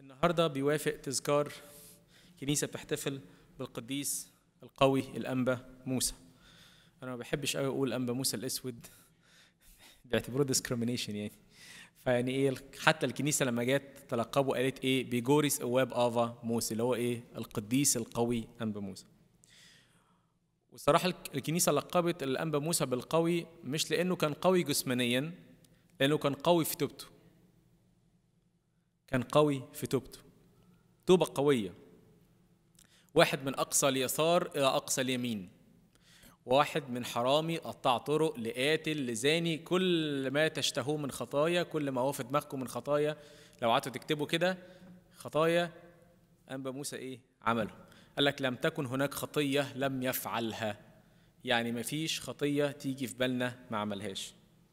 النهارده بيوافق تذكار كنيسه بتحتفل بالقديس القوي الانبا موسى انا ما بحبش قوي اقول انبا موسى الاسود بيعتبروه ديسكريميشن يعني فيعني ايه حتى الكنيسه لما جت تلقبه قالت ايه بيجوريس اواب افا موسى اللي هو ايه القديس القوي انبا موسى والصراحه الك- الكنيسه لقبت الانبا موسى بالقوي مش لانه كان قوي جسمانيا لانه كان قوي في توبته كان قوي في توبته توبه قويه واحد من اقصى اليسار الى اقصى اليمين واحد من حرامي قطع طرق لقاتل لزاني كل ما تشتهوه من خطايا كل ما هو في دماغكم من خطايا لو قعدتوا تكتبوا كده خطايا انبا موسى ايه عمله قال لك لم تكن هناك خطيه لم يفعلها يعني مفيش خطيه تيجي في بالنا ما عملهاش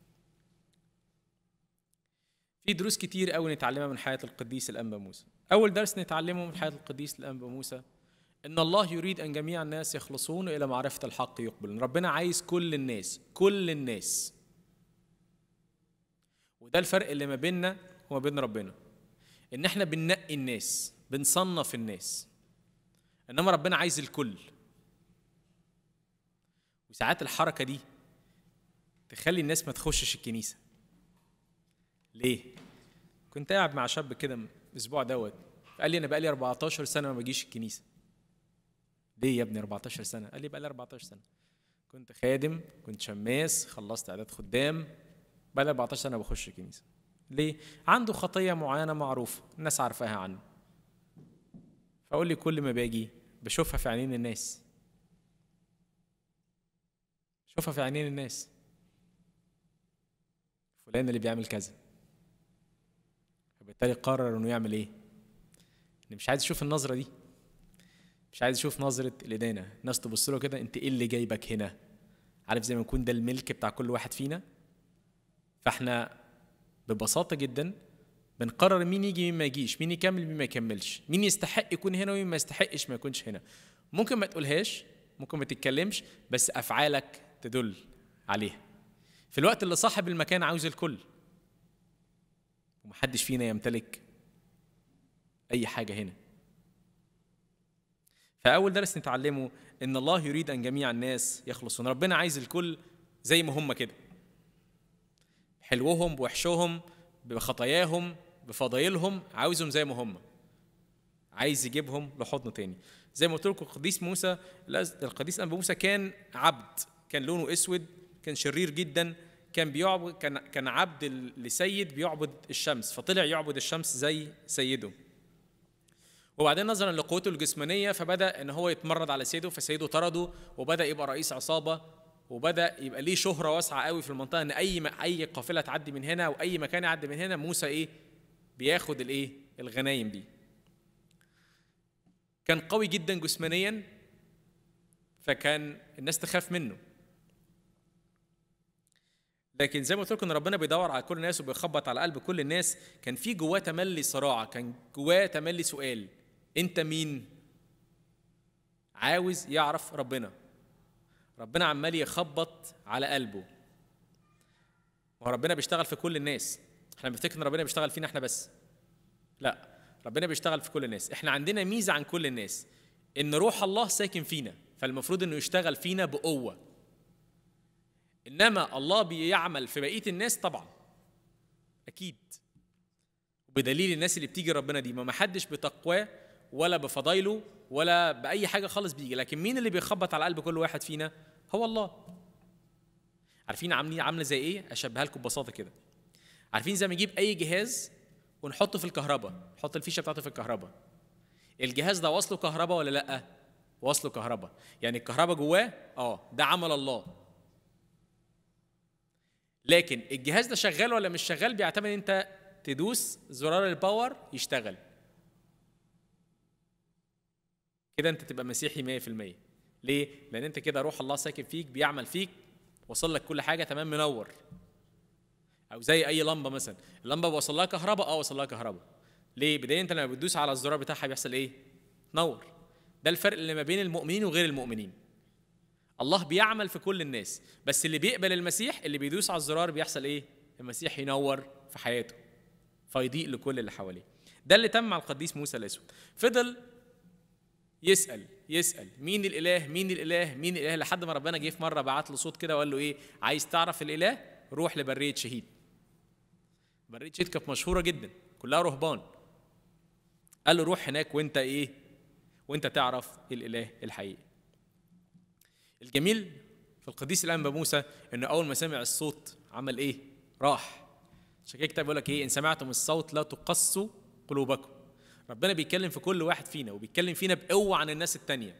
في دروس كتير قوي نتعلمها من حياه القديس الانبا موسى اول درس نتعلمه من حياه القديس الانبا موسى ان الله يريد ان جميع الناس يخلصون الى معرفه الحق يقبلون ربنا عايز كل الناس كل الناس وده الفرق اللي ما بيننا وما بين ربنا ان احنا بننقي الناس بنصنف الناس انما ربنا عايز الكل وساعات الحركه دي تخلي الناس ما تخشش الكنيسه ليه كنت قاعد مع شاب كده الاسبوع دوت قال لي انا بقالي 14 سنه ما بجيش الكنيسه ليه يا ابني 14 سنه قال لي بقالي 14 سنه كنت خادم كنت شماس خلصت اعداد خدام بقالي 14 سنه بخش الكنيسه ليه عنده خطيه معينه معروفه الناس عارفاها عنه فاقول لي كل ما باجي بشوفها في عينين الناس شوفها في عينين الناس فلان اللي بيعمل كذا فبالتالي قرر انه يعمل ايه ان مش عايز يشوف النظره دي مش عايز يشوف نظره الادانه الناس تبص له كده انت ايه اللي جايبك هنا عارف زي ما يكون ده الملك بتاع كل واحد فينا فاحنا ببساطه جدا بنقرر مين يجي مين ما يجيش مين يكمل مين ما يكملش مين يستحق يكون هنا ومين ما يستحقش ما يكونش هنا ممكن ما تقولهاش ممكن ما تتكلمش بس افعالك تدل عليها في الوقت اللي صاحب المكان عاوز الكل ومحدش فينا يمتلك اي حاجه هنا فاول درس نتعلمه ان الله يريد ان جميع الناس يخلصون ربنا عايز الكل زي ما هم كده حلوهم بوحشهم بخطاياهم بفضايلهم عاوزهم زي ما هم عايز يجيبهم لحضن تاني زي ما قلت لكم القديس موسى القديس انبا موسى كان عبد كان لونه اسود كان شرير جدا كان بيعبد كان كان عبد لسيد بيعبد الشمس فطلع يعبد الشمس زي سيده وبعدين نظرا لقوته الجسمانيه فبدا ان هو يتمرد على سيده فسيده طرده وبدا يبقى رئيس عصابه وبدا يبقى ليه شهره واسعه قوي في المنطقه ان اي ما اي قافله تعدي من هنا او اي مكان يعدي من هنا موسى ايه بياخد الايه الغنايم دي كان قوي جدا جسمانيا فكان الناس تخاف منه لكن زي ما قلت لكم ان ربنا بيدور على كل الناس وبيخبط على قلب كل الناس كان في جواه تملي صراع كان جواه تملي سؤال انت مين عاوز يعرف ربنا ربنا عمال يخبط على قلبه ما هو ربنا بيشتغل في كل الناس احنا بنفتكر ان ربنا بيشتغل فينا احنا بس لا ربنا بيشتغل في كل الناس احنا عندنا ميزه عن كل الناس ان روح الله ساكن فينا فالمفروض انه يشتغل فينا بقوه انما الله بيعمل في بقيه الناس طبعا اكيد بدليل الناس اللي بتيجي ربنا دي ما حدش بتقواه ولا بفضايله ولا باي حاجه خالص بيجي لكن مين اللي بيخبط على قلب كل واحد فينا هو الله عارفين عاملين عامله زي ايه اشبهها لكم ببساطه كده عارفين زي ما نجيب اي جهاز ونحطه في الكهرباء نحط الفيشه بتاعته في الكهرباء الجهاز ده واصله كهرباء ولا لا واصله كهرباء يعني الكهرباء جواه اه ده عمل الله لكن الجهاز ده شغال ولا مش شغال بيعتمد انت تدوس زرار الباور يشتغل كده انت تبقى مسيحي 100% ليه لان انت كده روح الله ساكن فيك بيعمل فيك وصل لك كل حاجه تمام منور او زي اي لمبه مثلا اللمبه بوصل لها كهرباء اه وصل لها كهرباء ليه بدايه انت لما بتدوس على الزرار بتاعها بيحصل ايه تنور ده الفرق اللي ما بين المؤمنين وغير المؤمنين الله بيعمل في كل الناس بس اللي بيقبل المسيح اللي بيدوس على الزرار بيحصل ايه المسيح ينور في حياته فيضيء لكل اللي حواليه ده اللي تم مع القديس موسى الاسود فضل يسال يسال مين الاله مين الاله مين الاله لحد ما ربنا جه في مره بعت له صوت كده وقال له ايه عايز تعرف الاله روح لبريه شهيد بريه شهيد كانت مشهوره جدا كلها رهبان قال له روح هناك وانت ايه وانت تعرف الاله الحقيقي الجميل في القديس الانبا موسى انه اول ما سمع الصوت عمل ايه راح عشان كده الكتاب بيقول لك ايه ان سمعتم الصوت لا تقصوا قلوبكم ربنا بيتكلم في كل واحد فينا وبيتكلم فينا بقوه عن الناس التانيه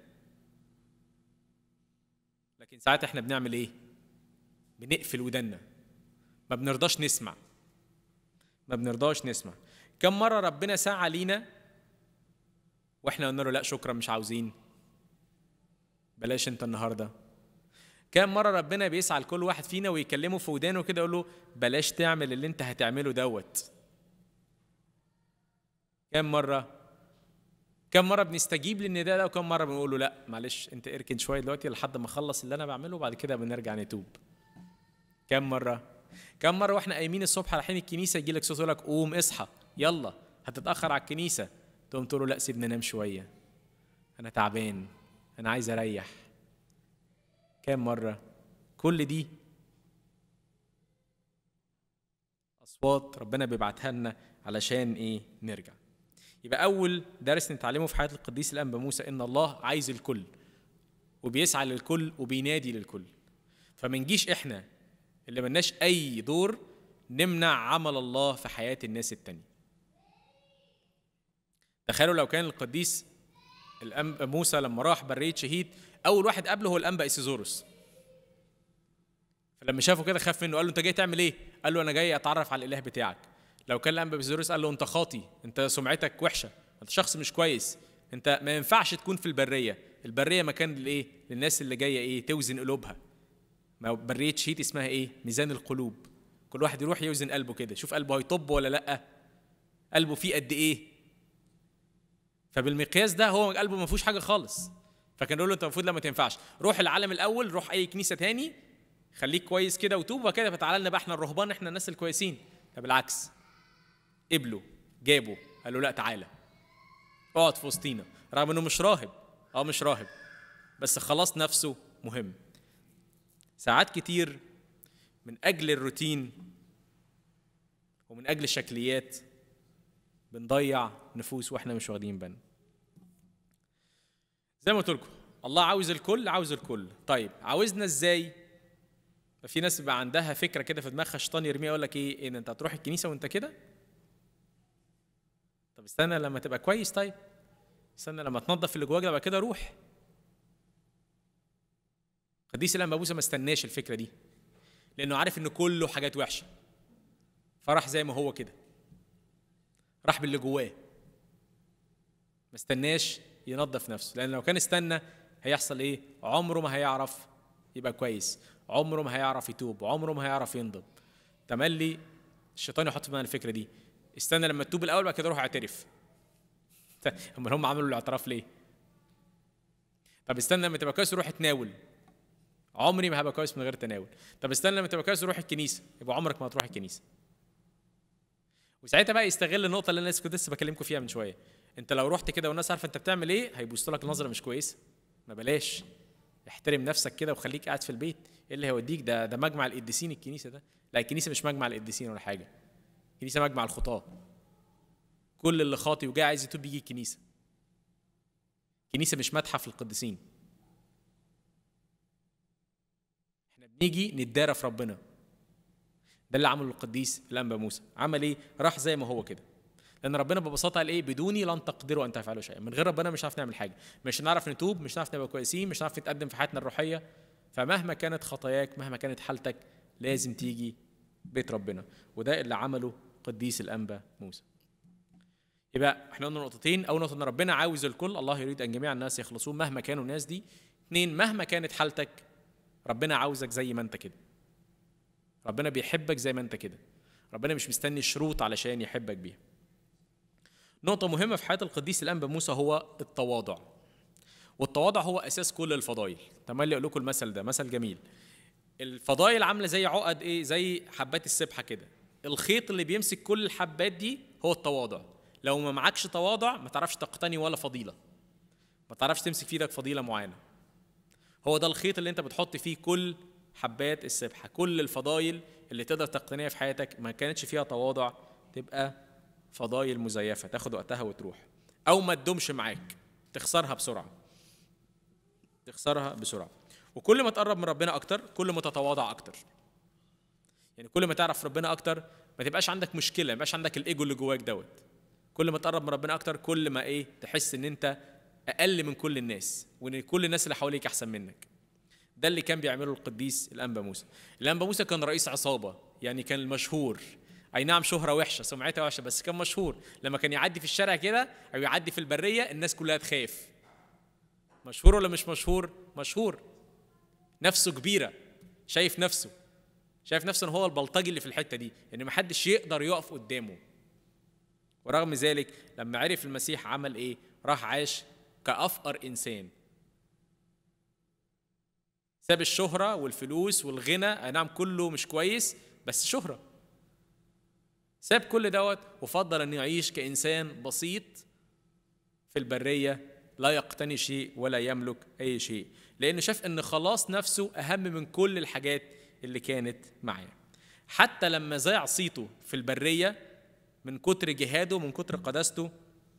لكن ساعات احنا بنعمل ايه بنقفل ودنا ما بنرضاش نسمع ما بنرضاش نسمع كم مره ربنا سعى لينا واحنا قلنا له لا شكرا مش عاوزين بلاش انت النهارده كام مرة ربنا بيسعى لكل واحد فينا ويكلمه في ودانه كده يقول له بلاش تعمل اللي انت هتعمله دوت كام مرة كم مرة بنستجيب للنداء ده وكم مرة بنقول له لا معلش انت اركن شوية دلوقتي لحد ما اخلص اللي انا بعمله وبعد كده بنرجع نتوب كم مرة كم مرة واحنا قايمين الصبح رايحين الكنيسة يجي لك صوت يقول لك قوم اصحى يلا هتتأخر على الكنيسة تقوم تقول له لا سيبني انام شوية انا تعبان انا عايز اريح كام مرة كل دي أصوات ربنا بيبعتها لنا علشان إيه نرجع يبقى أول درس نتعلمه في حياة القديس الأنبا موسى إن الله عايز الكل وبيسعى للكل وبينادي للكل فما نجيش إحنا اللي ملناش أي دور نمنع عمل الله في حياة الناس التانية تخيلوا لو كان القديس الأنبا موسى لما راح برية شهيد اول واحد قابله هو الانبا ايسيزوروس فلما شافه كده خاف منه قال له انت جاي تعمل ايه قال له انا جاي اتعرف على الاله بتاعك لو كان الانبا ايسيزوروس قال له انت خاطي انت سمعتك وحشه انت شخص مش كويس انت ما ينفعش تكون في البريه البريه مكان للايه للناس اللي جايه ايه توزن قلوبها ما بريه شيت اسمها ايه ميزان القلوب كل واحد يروح يوزن قلبه كده شوف قلبه هيطب ولا لا قلبه فيه قد ايه فبالمقياس ده هو قلبه ما فيهوش حاجه خالص فكان يقول له انت المفروض لا ما تنفعش روح العالم الاول روح اي كنيسه تاني خليك كويس كده وتوب وكده فتعالى لنا بقى احنا الرهبان احنا الناس الكويسين طب بالعكس قبله جابه قال له لا تعالى اقعد في وسطينا رغم انه مش راهب اه مش راهب بس خلاص نفسه مهم ساعات كتير من اجل الروتين ومن اجل الشكليات بنضيع نفوس واحنا مش واخدين بالنا زي ما قلت لكم الله عاوز الكل عاوز الكل طيب عاوزنا ازاي ففي ناس بيبقى عندها فكره كده في دماغها شيطان يرميها يقول لك ايه ان انت هتروح الكنيسه وانت كده طب استنى لما تبقى كويس طيب استنى لما تنظف اللي جواك بعد كده روح قديس الانبا موسى ما استناش الفكره دي لانه عارف ان كله حاجات وحشه فراح زي ما هو كده راح باللي جواه ما استناش ينظف نفسه لان لو كان استنى هيحصل ايه عمره ما هيعرف يبقى كويس عمره ما هيعرف يتوب عمره ما هيعرف ينضب تملي الشيطان يحط في دماغنا الفكره دي استنى لما تتوب الاول بعد كده روح اعترف امال هم عملوا الاعتراف ليه طب استنى لما تبقى كويس روح اتناول عمري ما هبقى كويس من غير تناول طب استنى لما تبقى كويس روح الكنيسه يبقى عمرك ما هتروح الكنيسه وساعتها بقى يستغل النقطه اللي انا لسه كنت لسه بكلمكم فيها من شويه انت لو رحت كده والناس عارفه انت بتعمل ايه هيبصوا لك نظره مش كويسه ما بلاش احترم نفسك كده وخليك قاعد في البيت ايه اللي هيوديك ده ده مجمع القديسين الكنيسه ده لا الكنيسه مش مجمع القديسين ولا حاجه الكنيسه مجمع الخطاه كل اللي خاطي وجاي عايز يتوب يجي الكنيسه الكنيسه مش متحف للقديسين احنا بنيجي نتدارى في ربنا ده اللي عمله القديس الانبا موسى عمل ايه راح زي ما هو كده لان ربنا ببساطه قال ايه بدوني لن تقدروا ان تفعلوا شيئا من غير ربنا مش هنعرف نعمل حاجه مش هنعرف نتوب مش هنعرف نبقى كويسين مش هنعرف نتقدم في حياتنا الروحيه فمهما كانت خطاياك مهما كانت حالتك لازم تيجي بيت ربنا وده اللي عمله قديس الانبا موسى يبقى احنا قلنا نقطتين اول نقطه ان ربنا عاوز الكل الله يريد ان جميع الناس يخلصون مهما كانوا الناس دي اثنين مهما كانت حالتك ربنا عاوزك زي ما انت كده ربنا بيحبك زي ما انت كده ربنا مش مستني شروط علشان يحبك بيها نقطة مهمة في حياة القديس الأنبا موسى هو التواضع والتواضع هو أساس كل الفضائل تملي أقول لكم المثل ده مثل جميل الفضائل عاملة زي عقد إيه زي حبات السبحة كده الخيط اللي بيمسك كل الحبات دي هو التواضع لو ما معكش تواضع ما تعرفش تقتني ولا فضيله ما تعرفش تمسك في ايدك فضيله معينه هو ده الخيط اللي انت بتحط فيه كل حبات السبحه كل الفضايل اللي تقدر تقتنيها في حياتك ما كانتش فيها تواضع تبقى فضايل مزيفه تاخد وقتها وتروح او ما تدومش معاك تخسرها بسرعه تخسرها بسرعه وكل ما تقرب من ربنا اكتر كل ما تتواضع اكتر يعني كل ما تعرف ربنا اكتر ما تبقاش عندك مشكله ما يبقاش عندك الايجو اللي جواك دوت كل ما تقرب من ربنا اكتر كل ما ايه تحس ان انت اقل من كل الناس وان كل الناس اللي حواليك احسن منك ده اللي كان بيعمله القديس الانبا موسى الانبا موسى كان رئيس عصابه يعني كان المشهور اي نعم شهره وحشه سمعتها وحشه بس كان مشهور لما كان يعدي في الشارع كده او يعدي في البريه الناس كلها تخاف مشهور ولا مش مشهور مشهور نفسه كبيره شايف نفسه شايف نفسه ان هو البلطجي اللي في الحته دي ان محدش يقدر يقف قدامه ورغم ذلك لما عرف المسيح عمل ايه راح عاش كافقر انسان ساب الشهرة والفلوس والغنى أي نعم كله مش كويس بس شهرة ساب كل دوت وفضل أن يعيش كإنسان بسيط في البرية لا يقتني شيء ولا يملك أي شيء لأنه شاف أن خلاص نفسه أهم من كل الحاجات اللي كانت معاه حتى لما ضاع صيته في البرية من كتر جهاده ومن كتر قداسته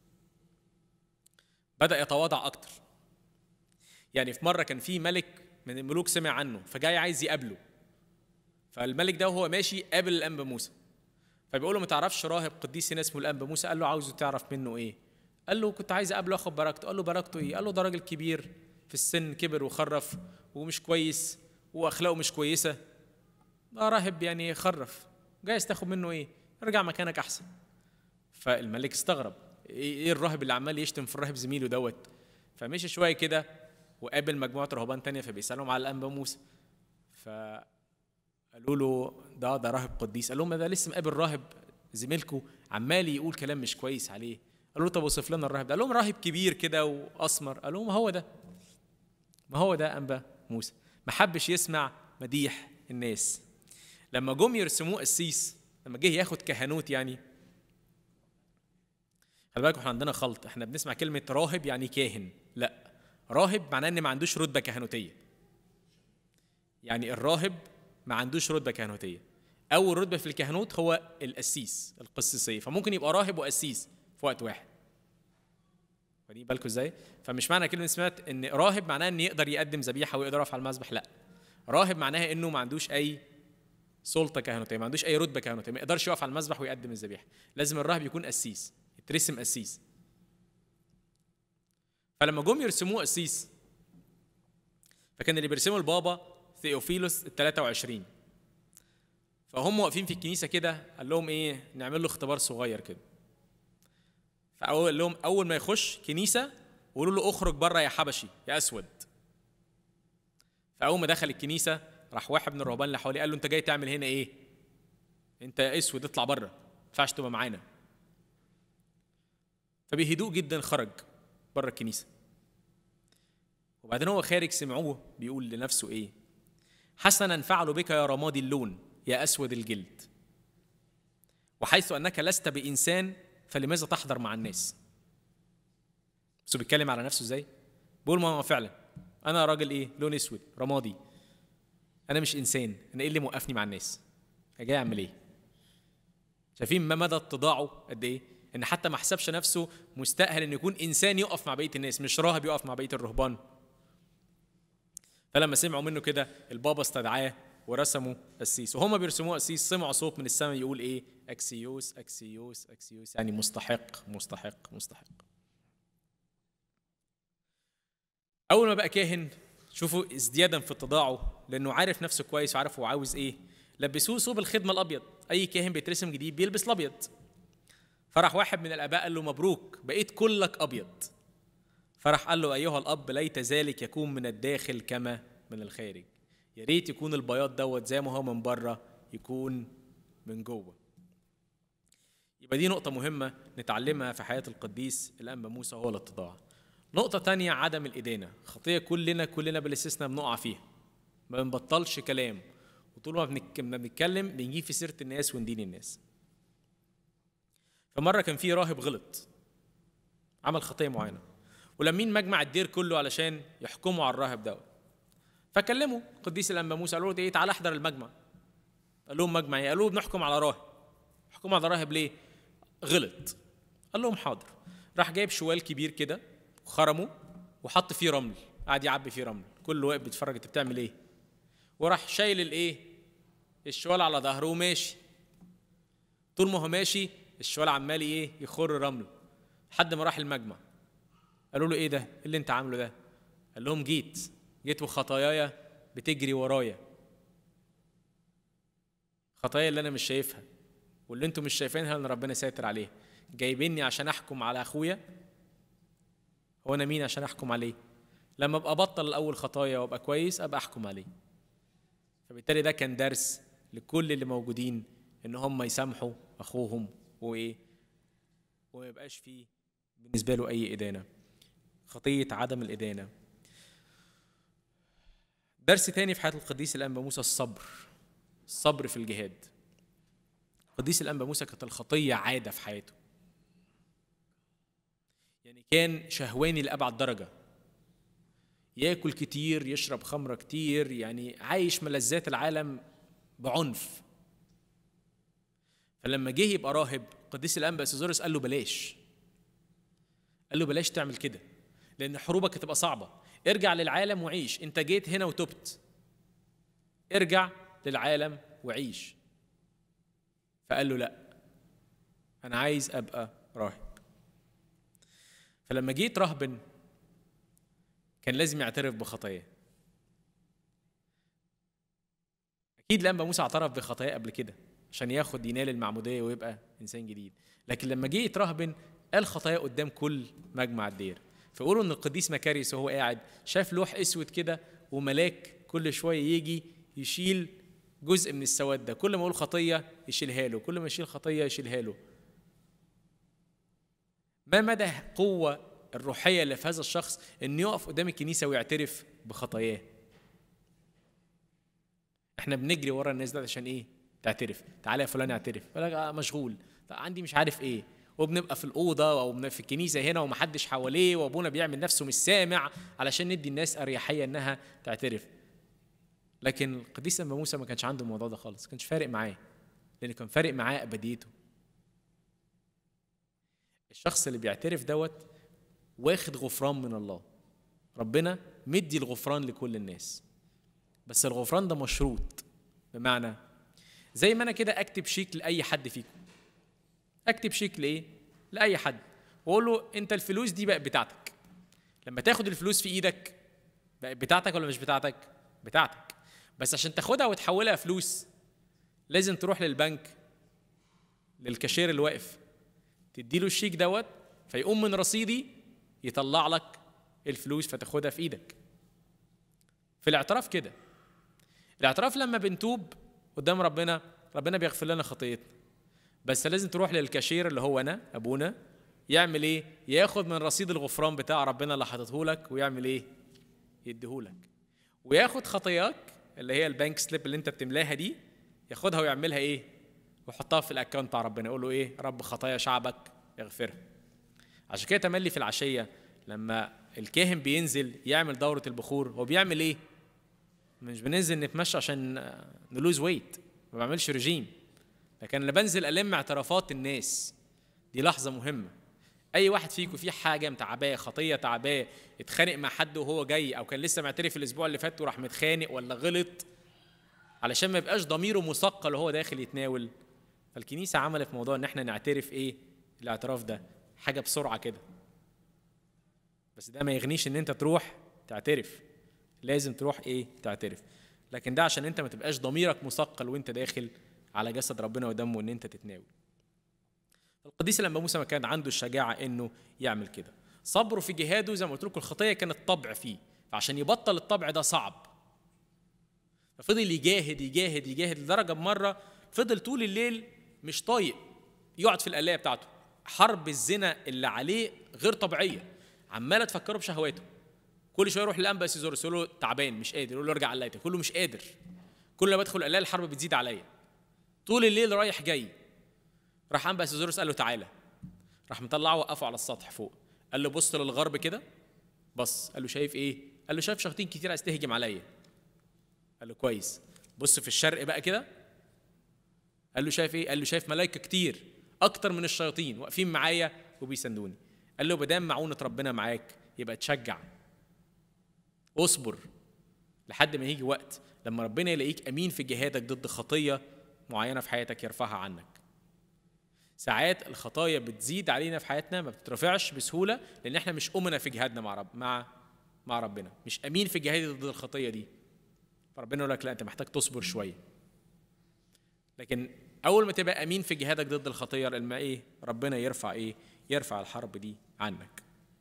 بدأ يتواضع أكتر يعني في مرة كان في ملك من الملوك سمع عنه فجاي عايز يقابله فالملك ده وهو ماشي قابل الأنبا موسى فبيقول له ما تعرفش راهب قديس هنا اسمه الأنبا موسى قال له عاوزه تعرف منه إيه قال له كنت عايز اقابله اخد بركته قال له بركته ايه قال له ده راجل كبير في السن كبر وخرف ومش كويس واخلاقه مش كويسه ده راهب يعني خرف جايز تاخد منه ايه ارجع مكانك احسن فالملك استغرب ايه الراهب اللي عمال يشتم في الراهب زميله دوت فمشي شويه كده وقابل مجموعه رهبان تانية فبيسالهم على الانبا موسى فقالوا له ده ده راهب قديس قال لهم ده لسه مقابل راهب زميلكم عمال يقول كلام مش كويس عليه قالوا له طب وصف لنا الراهب ده قال لهم راهب كبير كده واسمر قال لهم ما هو ده ما هو ده انبا موسى ما حبش يسمع مديح الناس لما جم يرسموه قسيس لما جه ياخد كهنوت يعني خلي بالكم احنا عندنا خلط احنا بنسمع كلمه راهب يعني كاهن لا راهب معناه ان ما عندوش رتبه كهنوتيه يعني الراهب ما عندوش رتبه كهنوتيه اول رتبه في الكهنوت هو القسيس القسيسيه فممكن يبقى راهب وقسيس في وقت واحد واخدين بالكم ازاي فمش معنى كلمه سمعت ان راهب معناه ان يقدر يقدم ذبيحه ويقدر يقف على المذبح لا راهب معناها انه ما عندوش اي سلطه كهنوتيه ما عندوش اي رتبه كهنوتيه ما يقدرش يقف على المذبح ويقدم الذبيحه لازم الراهب يكون قسيس يترسم قسيس فلما جم يرسموه قسيس فكان اللي بيرسموا البابا ثيوفيلوس ال 23 فهم واقفين في الكنيسه كده قال لهم ايه نعمل له اختبار صغير كده فقال لهم اول ما يخش كنيسه قولوا له اخرج بره يا حبشي يا اسود فاول ما دخل الكنيسه راح واحد من الرهبان اللي حواليه قال له انت جاي تعمل هنا ايه انت يا اسود اطلع بره ما ينفعش تبقى معانا فبهدوء جدا خرج بره الكنيسه وبعدين هو خارج سمعوه بيقول لنفسه ايه حسنا فعلوا بك يا رمادي اللون يا اسود الجلد وحيث انك لست بانسان فلماذا تحضر مع الناس بس بيتكلم على نفسه ازاي بيقول ما هو فعلا انا راجل ايه لون اسود رمادي انا مش انسان انا ايه اللي موقفني مع الناس أنا جاي اعمل ايه شايفين ما مدى اتضاعه قد ايه ان حتى ما حسبش نفسه مستاهل ان يكون انسان يقف مع بقيه الناس مش راهب يقف مع بقيه الرهبان فلما سمعوا منه كده البابا استدعاه ورسموا قسيس وهما بيرسموه قسيس سمعوا صوت من السماء يقول ايه اكسيوس اكسيوس اكسيوس يعني مستحق مستحق مستحق اول ما بقى كاهن شوفوا ازديادا في اتضاعه لانه عارف نفسه كويس وعارف هو عاوز ايه لبسوه ثوب الخدمه الابيض اي كاهن بيترسم جديد بيلبس الابيض فراح واحد من الاباء قال له مبروك بقيت كلك ابيض فراح قال له ايها الاب ليت ذلك يكون من الداخل كما من الخارج يا ريت يكون البياض دوت زي ما هو من بره يكون من جوه يبقى دي نقطة مهمة نتعلمها في حياة القديس الأنبا موسى هو الاتضاع. نقطة تانية عدم الإدانة، خطية كلنا كلنا بالاستثناء بنقع فيها. ما بنبطلش كلام وطول ما بنك- ما بنتكلم بنجيب في سيرة الناس وندين الناس. فمره كان في راهب غلط عمل خطيه معينه ولمين مجمع الدير كله علشان يحكموا على الراهب دوت فكلموا قديس الانبا موسى قالوا له ايه تعالى احضر المجمع قال لهم مجمع ايه قالوا له بنحكم على راهب حكم على راهب ليه غلط قال لهم حاضر راح جايب شوال كبير كده وخرمه وحط فيه رمل قعد يعبي فيه رمل كله واقف بيتفرج انت بتعمل ايه وراح شايل الايه الشوال على ظهره وماشي طول ما هو ماشي الشوال عمال ايه يخر رمل لحد ما راح المجمع قالوا له ايه ده إيه اللي انت عامله ده قال لهم جيت جيت وخطاياي بتجري ورايا خطايا اللي انا مش شايفها واللي انتم مش شايفينها ان ربنا ساتر عليها جايبيني عشان احكم على اخويا هو انا مين عشان احكم عليه لما ابقى بطل الاول خطايا وابقى كويس ابقى احكم عليه فبالتالي ده كان درس لكل اللي موجودين ان هم يسامحوا اخوهم وايه وما يبقاش فيه بالنسبه له اي ادانه خطيه عدم الادانه درس تاني في حياه القديس الانبا موسى الصبر الصبر في الجهاد القديس الانبا موسى كانت الخطيه عاده في حياته يعني كان شهواني لابعد درجه ياكل كتير يشرب خمره كتير يعني عايش ملذات العالم بعنف فلما جه يبقى راهب قديس الانبا سيزورس قال له بلاش قال له بلاش تعمل كده لان حروبك هتبقى صعبه ارجع للعالم وعيش انت جيت هنا وتبت ارجع للعالم وعيش فقال له لا انا عايز ابقى راهب فلما جيت رهبن كان لازم يعترف بخطاياه اكيد لما موسى اعترف بخطاياه قبل كده عشان ياخد ينال المعموديه ويبقى انسان جديد لكن لما جه يترهبن قال خطاياه قدام كل مجمع الدير فيقولوا ان القديس مكاريس وهو قاعد شاف لوح اسود كده وملاك كل شويه يجي يشيل جزء من السواد ده كل ما يقول خطيه يشيلها له كل ما يشيل خطيه يشيلها له ما مدى قوه الروحيه اللي في هذا الشخص انه يقف قدام الكنيسه ويعترف بخطاياه احنا بنجري ورا الناس ده عشان ايه تعترف تعالى يا فلان اعترف يقول لك آه مشغول عندي مش عارف ايه وبنبقى في الاوضه او في الكنيسه هنا ومحدش حواليه وابونا بيعمل نفسه مش سامع علشان ندي الناس اريحيه انها تعترف لكن القديس انبا موسى ما كانش عنده الموضوع ده خالص ما كانش فارق معاه لان كان فارق معاه ابديته الشخص اللي بيعترف دوت واخد غفران من الله ربنا مدي الغفران لكل الناس بس الغفران ده مشروط بمعنى زي ما انا كده اكتب شيك لاي حد فيكم اكتب شيك لايه لاي حد واقول له انت الفلوس دي بقت بتاعتك لما تاخد الفلوس في ايدك بقت بتاعتك ولا مش بتاعتك بتاعتك بس عشان تاخدها وتحولها فلوس لازم تروح للبنك للكاشير اللي واقف تديله الشيك دوت فيقوم من رصيدي يطلع لك الفلوس فتاخدها في ايدك في الاعتراف كده الاعتراف لما بنتوب قدام ربنا ربنا بيغفر لنا خطيتنا بس لازم تروح للكاشير اللي هو انا ابونا يعمل ايه ياخد من رصيد الغفران بتاع ربنا اللي حاططه لك ويعمل ايه يديهولك وياخد خطاياك اللي هي البنك سليب اللي انت بتملاها دي ياخدها ويعملها ايه ويحطها في الاكونت بتاع ربنا يقول له ايه رب خطايا شعبك اغفرها عشان كده تملي في العشيه لما الكاهن بينزل يعمل دوره البخور هو بيعمل ايه مش بننزل نتمشى عشان نلوز ويت ما بعملش رجيم لكن انا بنزل الم اعترافات الناس دي لحظه مهمه اي واحد فيكم فيه حاجه متعباه خطيه تعباه اتخانق مع حد وهو جاي او كان لسه معترف الاسبوع اللي فات وراح متخانق ولا غلط علشان ما يبقاش ضميره مثقل وهو داخل يتناول فالكنيسه عملت موضوع ان احنا نعترف ايه الاعتراف ده حاجه بسرعه كده بس ده ما يغنيش ان انت تروح تعترف لازم تروح ايه تعترف لكن ده عشان انت ما تبقاش ضميرك مثقل وانت داخل على جسد ربنا ودمه ان انت تتناول القديس لما موسى ما كان عنده الشجاعه انه يعمل كده صبره في جهاده زي ما قلت لكم الخطيه كانت طبع فيه فعشان يبطل الطبع ده صعب ففضل يجاهد يجاهد يجاهد لدرجه بمره فضل طول الليل مش طايق يقعد في القلايه بتاعته حرب الزنا اللي عليه غير طبيعيه عماله تفكره بشهواته كل شويه يروح للانبا سيزورس يقول له تعبان مش قادر يقول له ارجع قلايتك كله مش قادر كل ما بدخل القلايه الحرب بتزيد عليا طول الليل رايح جاي راح انبا سيزورس قال له تعالى راح مطلعه وقفه على السطح فوق قال له بص للغرب كده بص قال له شايف ايه قال له شايف شياطين كتير عايز تهجم عليا قال له كويس بص في الشرق بقى كده قال له شايف ايه قال له شايف ملائكه كتير اكتر من الشياطين واقفين معايا وبيساندوني قال له بدام معونه ربنا معاك يبقى تشجع اصبر لحد ما يجي وقت لما ربنا يلاقيك امين في جهادك ضد خطيه معينه في حياتك يرفعها عنك ساعات الخطايا بتزيد علينا في حياتنا ما بتترفعش بسهوله لان احنا مش امنا في جهادنا مع رب مع مع ربنا مش امين في جهادي ضد الخطيه دي فربنا يقول لك لا انت محتاج تصبر شويه لكن اول ما تبقى امين في جهادك ضد الخطيه لما ايه ربنا يرفع ايه يرفع الحرب دي عنك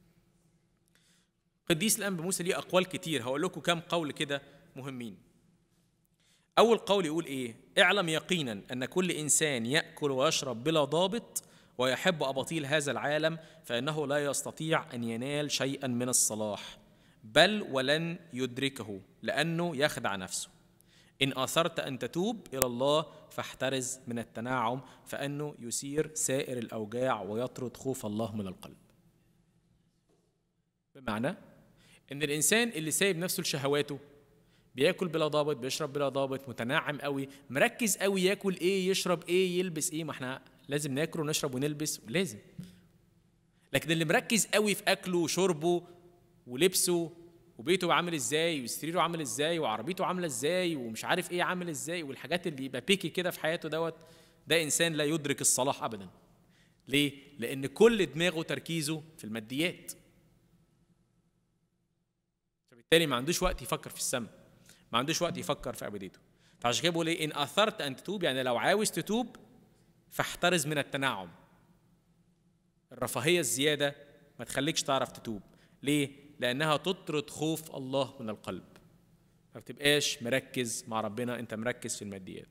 قديس الانبا موسى ليه اقوال كتير هقول لكم كام قول كده مهمين اول قول يقول ايه اعلم يقينا ان كل انسان ياكل ويشرب بلا ضابط ويحب اباطيل هذا العالم فانه لا يستطيع ان ينال شيئا من الصلاح بل ولن يدركه لانه يخدع نفسه ان اثرت ان تتوب الى الله فاحترز من التناعم فانه يثير سائر الاوجاع ويطرد خوف الله من القلب بمعنى ان الانسان اللي سايب نفسه لشهواته بياكل بلا ضابط بيشرب بلا ضابط متنعم قوي مركز قوي ياكل ايه يشرب ايه يلبس ايه ما احنا لازم ناكل ونشرب ونلبس لازم لكن اللي مركز قوي في اكله وشربه ولبسه وبيته عامل ازاي وسريره عامل ازاي وعربيته عامله ازاي ومش عارف ايه عامل ازاي والحاجات اللي يبقى بيكي كده في حياته دوت ده انسان لا يدرك الصلاح ابدا ليه لان كل دماغه تركيزه في الماديات فبالتالي ما عندوش وقت يفكر في السماء ما عندوش وقت يفكر في ابديته فعشان كده بقول ايه ان اثرت ان تتوب يعني لو عاوز تتوب فاحترز من التنعم الرفاهيه الزياده ما تخليكش تعرف تتوب ليه لانها تطرد خوف الله من القلب ما بتبقاش مركز مع ربنا انت مركز في الماديات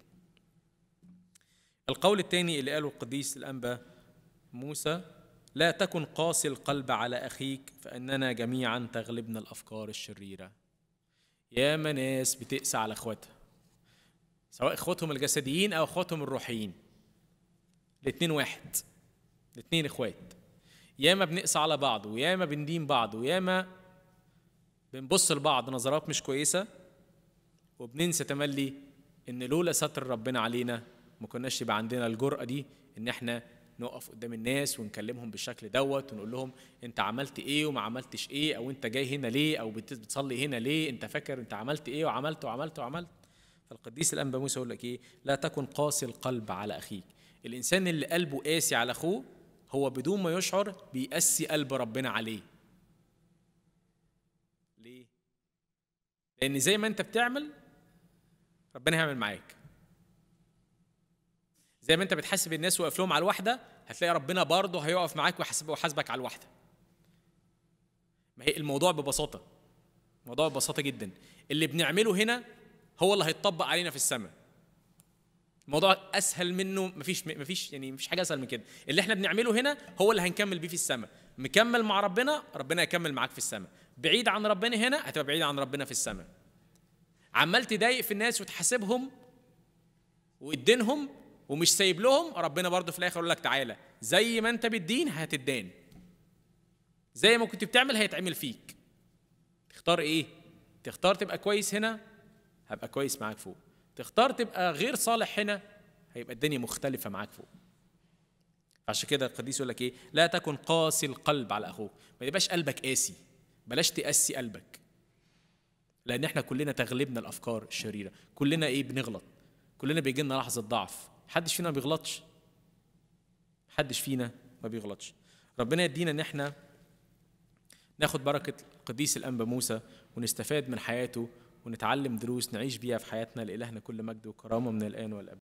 القول الثاني اللي قاله القديس الانبا موسى لا تكن قاسي القلب على اخيك فاننا جميعا تغلبنا الافكار الشريره ياما ناس بتقسى على اخواتها سواء اخواتهم الجسديين او اخواتهم الروحيين الاتنين واحد الاتنين اخوات ياما بنقسى على بعض وياما بندين بعض وياما بنبص لبعض نظرات مش كويسة وبننسى تملي ان لولا ستر ربنا علينا ما كناش يبقى عندنا الجرأة دي ان احنا نقف قدام الناس ونكلمهم بالشكل دوت ونقول لهم انت عملت ايه وما عملتش ايه او انت جاي هنا ليه او بتصلي هنا ليه انت فاكر انت عملت ايه وعملت وعملت وعملت فالقديس الانبا موسى يقول لك ايه لا تكن قاسي القلب على اخيك الانسان اللي قلبه قاسي على اخوه هو بدون ما يشعر بيقسي قلب ربنا عليه ليه لان زي ما انت بتعمل ربنا هيعمل معاك زي ما انت بتحاسب الناس واقف لهم على الواحده هتلاقي ربنا برضه هيقف معاك ويحاسب ويحاسبك على الواحده ما هي الموضوع ببساطه الموضوع ببساطه جدا اللي بنعمله هنا هو اللي هيتطبق علينا في السماء الموضوع اسهل منه مفيش مفيش يعني مفيش حاجه اسهل من كده اللي احنا بنعمله هنا هو اللي هنكمل بيه في السماء مكمل مع ربنا ربنا يكمل معاك في السماء بعيد عن ربنا هنا هتبقى بعيد عن ربنا في السماء عمال تضايق في الناس وتحاسبهم وتدينهم ومش سايب لهم ربنا برضه في الاخر يقول لك تعالى زي ما انت بتدين هتدان زي ما كنت بتعمل هيتعمل فيك تختار ايه تختار تبقى كويس هنا هبقى كويس معاك فوق تختار تبقى غير صالح هنا هيبقى الدنيا مختلفة معاك فوق عشان كده القديس يقول لك ايه لا تكن قاسي القلب على اخوك ما يبقاش قلبك قاسي بلاش تقسي قلبك لان احنا كلنا تغلبنا الافكار الشريره كلنا ايه بنغلط كلنا بيجي لنا لحظه ضعف محدش فينا ما بيغلطش محدش فينا ما بيغلطش ربنا يدينا ان احنا ناخد بركه القديس الانبا موسى ونستفاد من حياته ونتعلم دروس نعيش بيها في حياتنا لإلهنا كل مجد وكرامه من الآن والأبد